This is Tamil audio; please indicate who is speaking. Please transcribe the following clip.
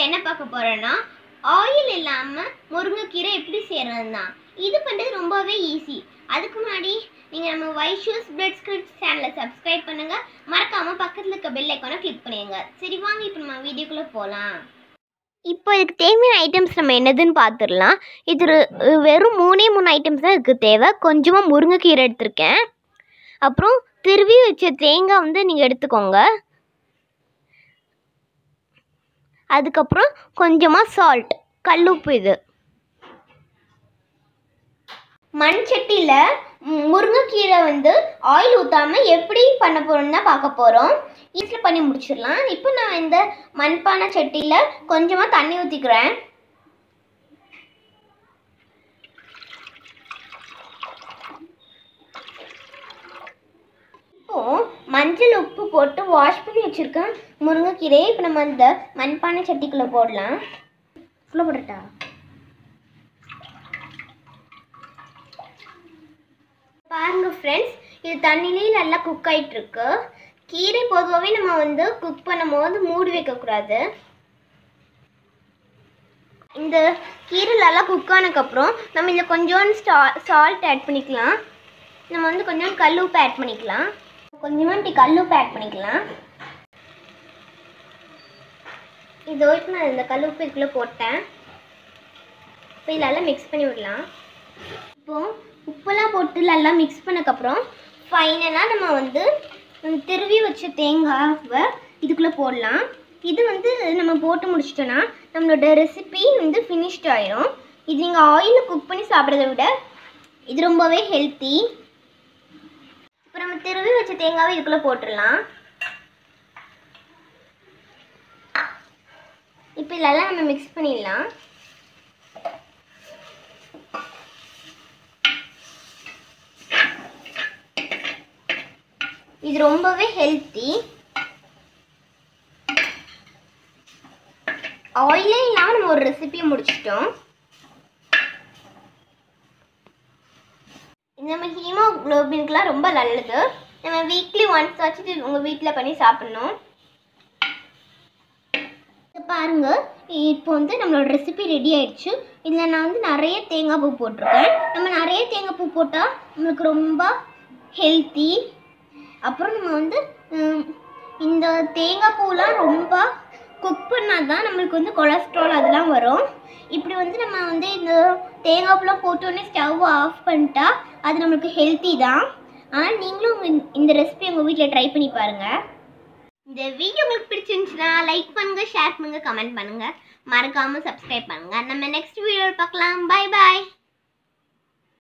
Speaker 1: வீடியோவில் என்ன பார்க்க போகிறோன்னா ஆயில் இல்லாமல் முருங்கைக்கீரை எப்படி செய்கிறது தான் இது பண்ணுறது ரொம்பவே ஈஸி அதுக்கு முன்னாடி நீங்கள் நம்ம ஒயிட் ஷூஸ் பிரெட் ஸ்கிரிப்ட் சேனலை சப்ஸ்கிரைப் பண்ணுங்கள் மறக்காமல் பக்கத்தில் இருக்க பெல் ஐக்கானை கிளிக் பண்ணிடுங்க சரி வாங்க இப்போ நம்ம வீடியோக்குள்ளே போகலாம் இப்போ இதுக்கு தேவையான ஐட்டம்ஸ் நம்ம என்னதுன்னு பார்த்துடலாம் இது ஒரு- வெறும் மூணே மூணு ஐட்டம்ஸ் தான் இதுக்கு தேவை கொஞ்சமாக முருங்கைக்கீரை எடுத்திருக்கேன் அப்புறம் திருவி வச்ச தேங்காய் வந்து நீங்கள் எடுத்துக்கோங்க அதுக்கப்புறம் கொஞ்சமாக சால்ட் கல்லுப்பு இது மண் சட்டியில் முருங்கைக்கீரை வந்து ஆயில் ஊற்றாமல் எப்படி பண்ண போகிறோம்னு தான் பார்க்க போகிறோம் ஈஸியில் பண்ணி முடிச்சிடலாம் இப்போ நான் இந்த மண்பானை சட்டியில் கொஞ்சமாக தண்ணி ஊற்றிக்கிறேன் இப்போ மஞ்சள் உப்பு போட்டு வாஷ் பண்ணி வச்சுருக்கேன் முருங்கைக்கீரையை இப்போ நம்ம இந்த மண்பானை சட்டிக்குள்ளே போடலாம் உள்ள போடட்டா பாருங்க ஃப்ரெண்ட்ஸ் இது தண்ணிலேயே நல்லா குக் ஆயிட்டு இருக்கு கீரை பொதுவாகவே நம்ம வந்து குக் பண்ணும்போது மூடி வைக்கக்கூடாது இந்த கீரை நல்லா குக் ஆனதுக்கப்புறம் நம்ம இதில் கொஞ்சோண்டு ஸ்டா சால்ட் ஆட் பண்ணிக்கலாம் நம்ம வந்து கொஞ்சம் கல் உப்பு ஆட் பண்ணிக்கலாம் கொஞ்சமாக கல் உப்பு ஆட் பண்ணிக்கலாம் இதோ இப்போ நான் இந்த கல் உப்பு இதுக்குள்ளே போட்டேன் இப்போ இதில் நல்லா மிக்ஸ் பண்ணி விடலாம் இப்போ உப்பெல்லாம் போட்டு நல்லா மிக்ஸ் பண்ணக்கப்புறம் ஃபைனலாக நம்ம வந்து ம், திருவி வச்ச தேங்காவை இதுக்குள்ளே போடலாம் இது வந்து நம்ம போட்டு முடிச்சிட்டோன்னா நம்மளோட ரெசிபி வந்து ஃபினிஷ்ட் ஆயிரும் இது நீங்கள் ஆயிலில் குக் பண்ணி சாப்பிட்றத விட இது ரொம்பவே ஹெல்த்தி இப்போ நம்ம திருவி வச்ச தேங்காவை இதுக்குள்ளே போட்டுடலாம் இப்போ இதெல்லாம் நம்ம மிக்ஸ் பண்ணிடலாம் இது ரொம்பவே ஹெல்த்தி ஆயிலே இல்லாமல் நம்ம ஒரு ரெசிபியை முடிச்சிட்டோம் இது நம்ம ஹீமோக்ளோபின்க்குலாம் ரொம்ப நல்லது நம்ம வீக்லி ஒன்ஸ் வச்சுட்டு உங்கள் வீட்டில் பண்ணி சாப்பிட்ணும் இதை பாருங்க இப்போ வந்து நம்மளோட ரெசிபி ரெடி ஆயிடுச்சு இதில் நான் வந்து நிறைய தேங்காய் பூ போட்டிருக்கேன் நம்ம நிறைய தேங்காய் பூ போட்டால் நம்மளுக்கு ரொம்ப ஹெல்த்தி அப்புறம் நம்ம வந்து ம், இந்த தேங்காய் பூலாம் ரொம்ப குக் பண்ணால் தான் நம்மளுக்கு வந்து கொலஸ்ட்ரால் அதெல்லாம் வரும் இப்படி வந்து நம்ம வந்து இந்த தேங்காய் பூலாம் போட்டோடனே ஸ்டவ் ஆஃப் பண்ணிட்டா அது நம்மளுக்கு ஹெல்த்தி தான் ஆனால் நீங்களும் உங்க இந்த ரெசிபி உங்கள் வீட்டில் ட்ரை பண்ணி பாருங்கள் இந்த வீடியோ உங்களுக்கு பிடிச்சிருந்துச்சுன்னா லைக் பண்ணுங்க ஷேர் பண்ணுங்க கமெண்ட் பண்ணுங்க மறக்காம சப்ஸ்கிரைப் பண்ணுங்க நம்ம நெக்ஸ்ட் வீடியோவில் பார்க்கலாம் பை பாய்